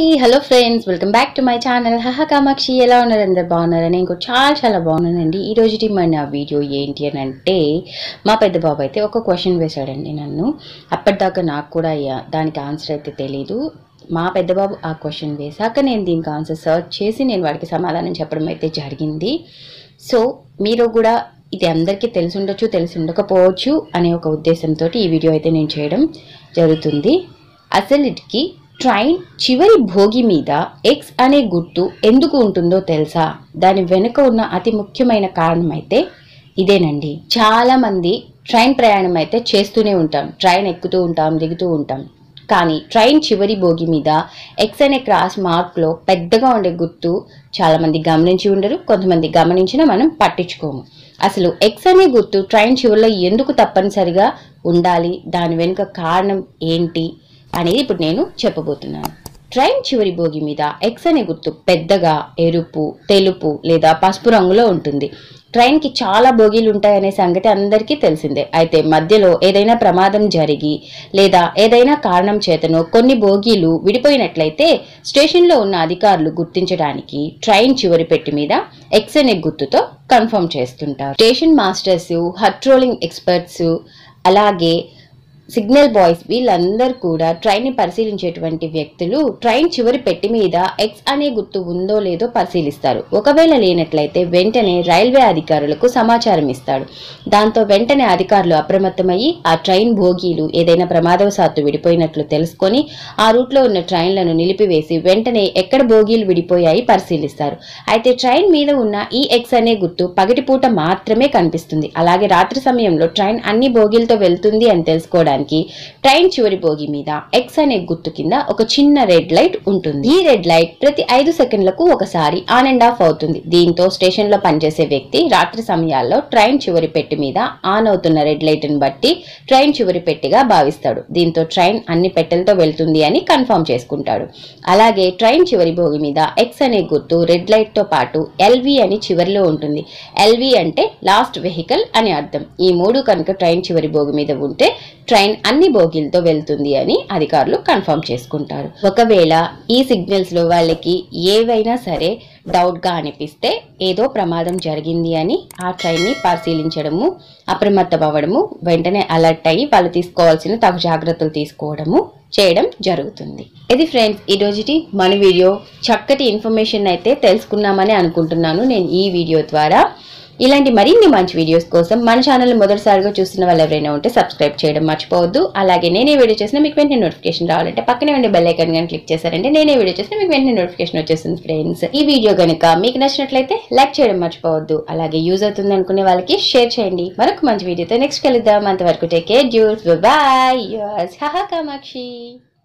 hello friends welcome back to my channel హహ కామాక్షి ఎలా ఉన్నారు అందరు బాగున్నారా నేను కూడా చాలా చాలా బాగున్నానండి ఈ రోజుటి మన వీడియో ఏంటి అని అంటే మా పెద్ద బాబు అయితే ఒక క్వశ్చన్ వేశాడండి నన్ను అప్పటిదాకా నాకు కూడా అయ్యా దానికి ఆన్సర్ అయితే తెలీదు మా పెద్ద బాబు ఆ క్వశ్చన్ వేశాక నేను దీనికి ఆన్సర్ సర్చ్ చేసి నేను వాడికి సమాధానం చెప్పడం అయితే జరిగింది సో మీరు కూడా ఇది అందరికీ తెలిసి ఉండొచ్చు తెలిసి ఉండకపోవచ్చు అనే ఒక ఉద్దేశంతో ఈ వీడియో అయితే నేను చేయడం జరుగుతుంది అసలుకి ట్రైన్ చివరి భోగి మీద ఎక్స్ అనే గుర్తు ఎందుకు ఉంటుందో తెలుసా దాని వెనుక ఉన్న అతి ముఖ్యమైన కారణం అయితే ఇదేనండి చాలా మంది ట్రైన్ ప్రయాణం అయితే చేస్తూనే ఉంటాం ట్రైన్ ఎక్కుతూ ఉంటాం దిగుతూ ఉంటాం కానీ ట్రైన్ చివరి భోగి మీద ఎక్స్ అనే క్రాస్ మార్క్లో పెద్దగా ఉండే గుర్తు చాలా మంది గమనించి ఉండరు కొంతమంది గమనించినా మనం పట్టించుకోము అసలు ఎక్స్ అనే గుర్తు ట్రైన్ చివరిలో ఎందుకు తప్పనిసరిగా ఉండాలి దాని వెనుక కారణం ఏంటి అనేది ఇప్పుడు నేను చెప్పబోతున్నాను ట్రైన్ చివరి భోగి మీద ఎక్స్ అనే గుర్తు పెద్దగా ఎరుపు తెలుపు లేదా పసుపు రంగులో ఉంటుంది ట్రైన్కి చాలా బోగీలు ఉంటాయనే సంగతి అందరికీ తెలిసిందే అయితే మధ్యలో ఏదైనా ప్రమాదం జరిగి లేదా ఏదైనా కారణం చేతనో కొన్ని బోగీలు విడిపోయినట్లయితే స్టేషన్లో ఉన్న అధికారులు గుర్తించడానికి ట్రైన్ చివరి పెట్టి మీద ఎక్స్ అనే గుర్తుతో కన్ఫర్మ్ చేస్తుంటారు స్టేషన్ మాస్టర్స్ హట్రోలింగ్ ఎక్స్పర్ట్స్ అలాగే సిగ్నల్ బాయ్స్ వీళ్ళందరూ కూడా ట్రైన్ని పరిశీలించేటువంటి వ్యక్తులు ట్రైన్ చివరి పెట్టి మీద ఎక్స్ అనే గుర్తు ఉందో లేదో పరిశీలిస్తారు ఒకవేళ లేనట్లయితే వెంటనే రైల్వే అధికారులకు సమాచారం ఇస్తాడు దాంతో వెంటనే అధికారులు అప్రమత్తమయ్యి ఆ ట్రైన్ భోగీలు ఏదైనా ప్రమాదవశాత్తు విడిపోయినట్లు తెలుసుకొని ఆ రూట్లో ఉన్న ట్రైన్లను నిలిపివేసి వెంటనే ఎక్కడ భోగీలు విడిపోయాయి పరిశీలిస్తారు అయితే ట్రైన్ మీద ఉన్న ఈ ఎక్స్ అనే గుర్తు పగటిపూట మాత్రమే కనిపిస్తుంది అలాగే రాత్రి సమయంలో ట్రైన్ అన్ని భోగీలతో వెళ్తుంది అని తెలుసుకోవడానికి ట్రైన్ చివరి భోగి మీద ఎక్స్ అనే గుర్తు కింద ఒక చిన్న రెడ్ లైట్ ఉంటుంది ఈ రెడ్ లైట్ ప్రతి ఐదు సెకండ్లకు ఒకసారి ఆన్ అండ్ ఆఫ్ అవుతుంది దీంతో స్టేషన్ లో పనిచేసే వ్యక్తి రాత్రి సమయాల్లో ట్రైన్ చివరి పెట్టి మీద ఆన్ అవుతున్న రెడ్ లైట్ ని బట్టి ట్రైన్ చివరి పెట్టిగా భావిస్తాడు దీంతో ట్రైన్ అన్ని పెట్టెలతో వెళ్తుంది అని కన్ఫర్మ్ చేసుకుంటాడు అలాగే ట్రైన్ చివరి భోగి మీద ఎక్స్ అనే గుర్తు రెడ్ లైట్ తో పాటు ఎల్వి అని చివరిలో ఉంటుంది ఎల్వి అంటే లాస్ట్ వెహికల్ అని అర్థం ఈ మూడు కనుక ట్రైన్ చివరి భోగి మీద ఉంటే ట్రైన్ అన్ని బోగీలతో వెళ్తుంది అని అధికారులు కన్ఫర్మ్ చేసుకుంటారు ఒకవేళ ఈ సిగ్నల్స్ లో వాళ్ళకి ఏవైనా సరే డౌట్ గా అనిపిస్తే ఏదో ప్రమాదం జరిగింది అని ఆ ట్రైన్ ని పరిశీలించడము అప్రమత్తం అవ్వడము వెంటనే అలర్ట్ అయ్యి వాళ్ళు తీసుకోవాల్సిన తగు జాగ్రత్తలు తీసుకోవడము చేయడం జరుగుతుంది ఇది ఫ్రెండ్స్ ఈ రోజుటి మన వీడియో చక్కటి ఇన్ఫర్మేషన్ అయితే తెలుసుకున్నామని అనుకుంటున్నాను నేను ఈ వీడియో ద్వారా ఇలాంటి మరిన్ని మంచి వీడియోస్ కోసం మన ఛానల్ మొదటిసారిగా చూస్తున్న వాళ్ళు ఎవరైనా ఉంటే సబ్స్క్రైబ్ చేయడం మర్చిపోవద్దు అలాగే నేనే వీడియో చేసినా మీకు వెంటనే నోటిఫికేషన్ రావాలంటే పక్కనే ఉండే బెల్ ఐకాన్ కానీ క్లిక్ చేశారంటే నేనే వీడియో చేసినా మీకు వెంటనే నోటిఫికేషన్ వచ్చేస్తుంది ఫ్రెండ్స్ ఈ వీడియో కనుక మీకు నచ్చినట్లయితే లైక్ చేయడం మర్చిపోవద్దు అలాగే యూజ్ అవుతుంది అనుకునే వాళ్ళకి షేర్ చేయండి మరొక మంచి వీడియోతో నెక్స్ట్ కలుద్దాం అంతవరకు టేక్ కేర్ జ్యూస్ బాయ్ కామాక్షి